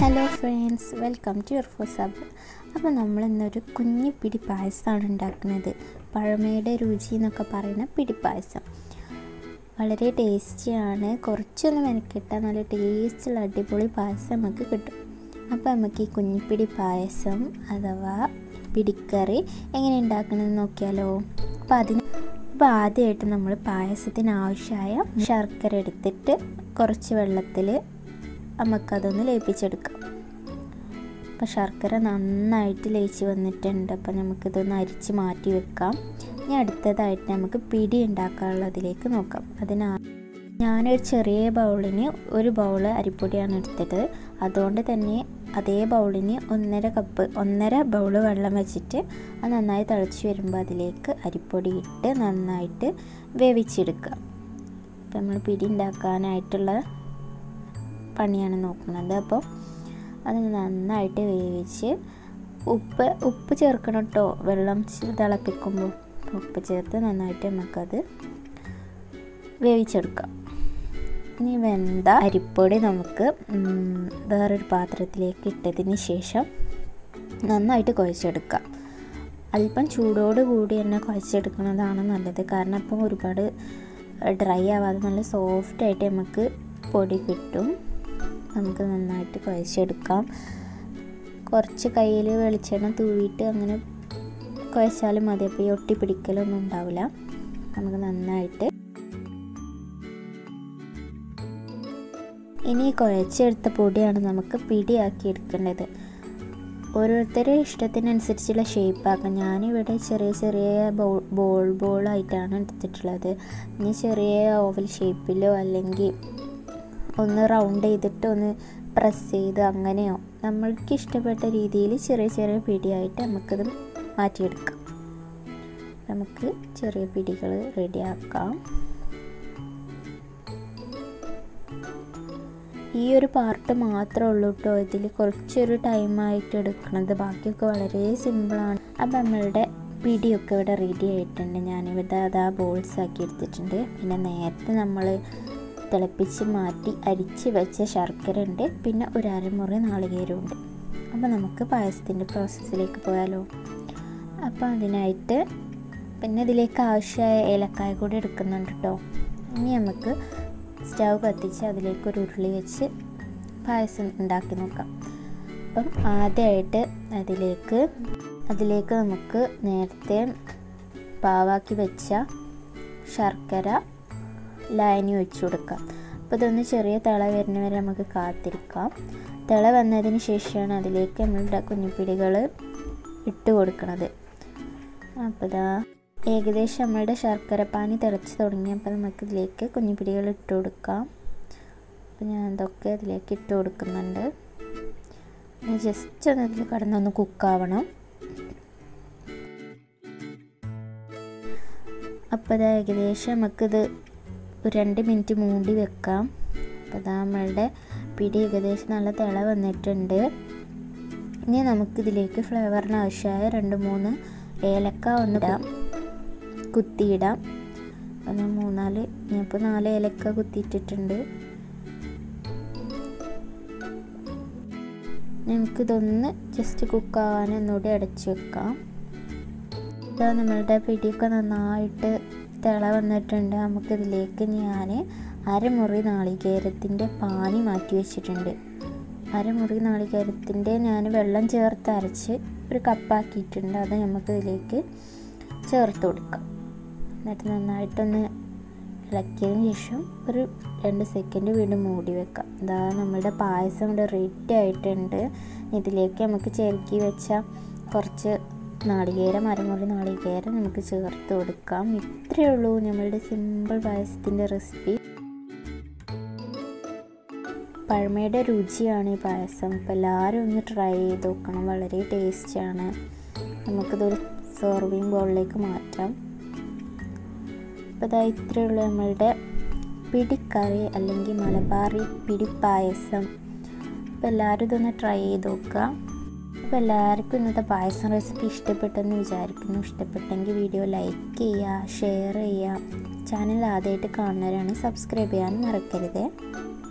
hello friends welcome to ഇർഫോ സബ് അപ്പോൾ നമ്മൾ ഇന്നൊരു കുഞ്ഞു പിടി പായസമാണ് ഉണ്ടാക്കുന്നത് പഴമയുടെ രുചി എന്നൊക്കെ പറയുന്ന പിടി പായസം വളരെ ടേസ്റ്റിയാണ് കുറച്ചൊന്ന് മെനക്കിട്ടാൽ നല്ല ടേസ്റ്റുള്ള അടിപൊളി പായസം നമുക്ക് കിട്ടും അപ്പോൾ നമുക്ക് ഈ കുഞ്ഞിപ്പിടി പായസം അഥവാ പിടിക്കറി എങ്ങനെ ഉണ്ടാക്കണമെന്ന് നോക്കിയാലോ അപ്പോൾ അതിന് അപ്പോൾ ആദ്യമായിട്ട് നമ്മൾ പായസത്തിന് ആവശ്യമായ ശർക്കര എടുത്തിട്ട് കുറച്ച് വെള്ളത്തിൽ നമുക്കതൊന്ന് ലയിപ്പിച്ചെടുക്കാം അപ്പോൾ ശർക്കര നന്നായിട്ട് ലയിച്ച് വന്നിട്ടുണ്ട് അപ്പോൾ നമുക്കിതൊന്ന് അരിച്ച് മാറ്റി വെക്കാം ഇനി അടുത്തതായിട്ട് നമുക്ക് പിടി ഉണ്ടാക്കാനുള്ളതിലേക്ക് നോക്കാം അതിനാ ഞാനൊരു ചെറിയ ബൗളിന് ഒരു ബൗൾ അരിപ്പൊടിയാണ് എടുത്തത് അതുകൊണ്ട് തന്നെ അതേ ബൗളിന് ഒന്നര കപ്പ് ഒന്നര ബൗൾ വെള്ളം വെച്ചിട്ട് അത് നന്നായി തിളച്ച് വരുമ്പോൾ അതിലേക്ക് അരിപ്പൊടി ഇട്ട് നന്നായിട്ട് വേവിച്ചെടുക്കുക അപ്പോൾ നമ്മൾ പിടി ഉണ്ടാക്കാനായിട്ടുള്ള പണിയാണ് നോക്കുന്നത് അപ്പോൾ അത് നന്നായിട്ട് വേവിച്ച് ഉപ്പ് ഉപ്പ് ചേർക്കണം കേട്ടോ വെള്ളം തിളപ്പിക്കുമ്പോൾ ഉപ്പ് ചേർത്ത് നന്നായിട്ട് നമുക്കത് വേവിച്ചെടുക്കാം ഇനി വെന്ത അരിപ്പൊടി നമുക്ക് വേറൊരു പാത്രത്തിലേക്ക് ഇട്ടതിന് ശേഷം നന്നായിട്ട് കുഴച്ചെടുക്കാം അല്പം ചൂടോട് കൂടി തന്നെ കുഴച്ചെടുക്കുന്നതാണ് നല്ലത് കാരണം അപ്പം ഒരുപാട് ഡ്രൈ ആവാതെ നല്ല സോഫ്റ്റായിട്ട് നമുക്ക് പൊടി കിട്ടും നമുക്ക് നന്നായിട്ട് കുഴച്ചെടുക്കാം കുറച്ച് കയ്യിൽ വെളിച്ചെണ്ണ തൂവിയിട്ട് അങ്ങനെ കുഴച്ചാലും മതി അപ്പോൾ ഈ ഒട്ടി പിടിക്കലൊന്നും ഉണ്ടാവില്ല നമുക്ക് നന്നായിട്ട് ഇനി കുഴച്ചെടുത്ത പൊടിയാണ് നമുക്ക് പിടിയാക്കി എടുക്കേണ്ടത് ഓരോരുത്തരുടെ ഇഷ്ടത്തിനനുസരിച്ചുള്ള ഷേപ്പാക്കാം ഞാനിവിടെ ചെറിയ ചെറിയ ബോൾ ബോൾ ബോളായിട്ടാണ് എടുത്തിട്ടുള്ളത് ഇനി ചെറിയ ഓവൽ ഷേപ്പിലോ അല്ലെങ്കിൽ ഒന്ന് റൗണ്ട് ചെയ്തിട്ട് ഒന്ന് പ്രസ് ചെയ്ത് അങ്ങനെയോ നമ്മൾക്ക് ഇഷ്ടപ്പെട്ട രീതിയിൽ ചെറിയ ചെറിയ പിടിയായിട്ട് നമുക്കത് മാറ്റിയെടുക്കാം നമുക്ക് ചെറിയ പിടികൾ റെഡിയാക്കാം ഈ ഒരു പാർട്ട് മാത്രമേ ഉള്ളൂ കേട്ടോ ഇതിൽ കുറച്ചൊരു ടൈമായിട്ട് എടുക്കുന്നത് ബാക്കിയൊക്കെ വളരെ സിമ്പിളാണ് അപ്പം നമ്മളുടെ പിടിയൊക്കെ ഇവിടെ റെഡി ആയിട്ടുണ്ട് ഞാനിവിടെ അതാ ബോൾസ് ആക്കി എടുത്തിട്ടുണ്ട് പിന്നെ നേരത്തെ നമ്മൾ തിളപ്പിച്ച് മാറ്റി അരിച്ച് വെച്ച ശർക്കര ഉണ്ട് പിന്നെ ഒരു അരമുറി നാളികേരമുണ്ട് അപ്പോൾ നമുക്ക് പായസത്തിൻ്റെ പ്രോസസ്സിലേക്ക് പോയാലോ അപ്പോൾ അതിനായിട്ട് പിന്നെ ഇതിലേക്ക് ആവശ്യമായ ഏലക്കായ കൂടി എടുക്കുന്നുണ്ട് കേട്ടോ ഇനി നമുക്ക് സ്റ്റൗ കത്തിച്ച് അതിലേക്ക് ഒരു ഉരുളി വെച്ച് പായസം ഉണ്ടാക്കി നോക്കാം അപ്പം ആദ്യമായിട്ട് അതിലേക്ക് അതിലേക്ക് നമുക്ക് നേരത്തെ പാവാക്കി വെച്ച ശർക്കര ലൈനി ഒഴിച്ചു കൊടുക്കാം അപ്പോൾ ഇതൊന്ന് ചെറിയ തിള വരുന്ന വരെ നമുക്ക് കാത്തിരിക്കാം തിള വന്നതിന് ശേഷമാണ് അതിലേക്ക് നമ്മളുടെ കുഞ്ഞിപ്പിടികൾ ഇട്ട് കൊടുക്കുന്നത് അപ്പോൾ ഇതാ ഏകദേശം നമ്മളുടെ ശർക്കര പാനി തിളച്ച് തുടങ്ങിയപ്പോൾ നമുക്ക് ഇതിലേക്ക് കുഞ്ഞിപ്പിടികൾ ഇട്ട് കൊടുക്കാം അപ്പോൾ ഞാൻ ഇതൊക്കെ അതിലേക്ക് ഇട്ട് കൊടുക്കുന്നുണ്ട് ജസ്റ്റ് ഒന്ന് ഇതിൽ കടന്നൊന്ന് കുക്കാവണം അപ്പോൾ ഇത് ഏകദേശം നമുക്കിത് ഒരു രണ്ട് മിനിറ്റ് മൂടി വെക്കാം അപ്പോൾ ഇതാ നമ്മളുടെ പിടി ഏകദേശം നല്ല തിള വന്നിട്ടുണ്ട് ഇനി നമുക്കിതിലേക്ക് ഫ്ലേവറിന് ആവശ്യമായ രണ്ട് മൂന്ന് ഏലക്ക ഒന്നിടാം കുത്തിയിടാം അപ്പോൾ ഞാൻ മൂന്നാല് ഞാനിപ്പോൾ നാല് ഏലക്ക കുത്തിയിട്ടിട്ടുണ്ട് നമുക്കിതൊന്ന് ജസ്റ്റ് കുക്കാവാൻ ഒന്നുകൂടി അടച്ചു വെക്കാം ഇതാ നമ്മളുടെ പിടിയൊക്കെ നന്നായിട്ട് തിള വന്നിട്ടുണ്ട് നമുക്കിതിലേക്ക് ഞാൻ അരമുറി നാളികേരത്തിൻ്റെ പാനി മാറ്റി വെച്ചിട്ടുണ്ട് അരമുറി നാളികേരത്തിൻ്റെ ഞാൻ വെള്ളം ചേർത്ത് അരച്ച് ഒരു കപ്പാക്കിയിട്ടുണ്ട് അത് നമുക്കിതിലേക്ക് ചേർത്ത് കൊടുക്കാം എന്നിട്ട് നന്നായിട്ടൊന്ന് ഇളക്കിയതിന് ശേഷം ഒരു രണ്ട് സെക്കൻഡ് വീണ്ടും മൂടി വെക്കാം ഇതാ നമ്മുടെ പായസം ഇവിടെ റെഡി ആയിട്ടുണ്ട് ഇതിലേക്ക് നമുക്ക് ചെറുക്കി വെച്ച കുറച്ച് നാളികേരം അരമുറി നാളികേരം നമുക്ക് ചേർത്ത് കൊടുക്കാം ഇത്രയേ ഉള്ളൂ നമ്മളുടെ സിമ്പിൾ പായസത്തിൻ്റെ റെസിപ്പി പഴമയുടെ രുചിയാണ് ഈ പായസം അപ്പോൾ എല്ലാവരും ഒന്ന് ട്രൈ ചെയ്ത് നോക്കണം വളരെ ടേസ്റ്റിയാണ് നമുക്കിതൊരു സെർവിങ് ബൗളിലേക്ക് മാറ്റാം അപ്പോൾ ഇതാ ഇത്രയേ ഉള്ളൂ നമ്മളുടെ പിടിക്കറി അല്ലെങ്കിൽ മലബാറി പിടിപ്പായസം അപ്പോൾ എല്ലാവരും ഇതൊന്ന് ട്രൈ ചെയ്ത് നോക്കുക അപ്പോൾ എല്ലാവർക്കും ഇന്നത്തെ പായസം റെസിപ്പി ഇഷ്ടപ്പെട്ടെന്ന് വിചാരിക്കുന്നു ഇഷ്ടപ്പെട്ടെങ്കിൽ വീഡിയോ ലൈക്ക് ചെയ്യുക ഷെയർ ചെയ്യുക ചാനൽ ആദ്യമായിട്ട് കാണുന്നവരാണ് സബ്സ്ക്രൈബ് ചെയ്യാൻ മറക്കരുത്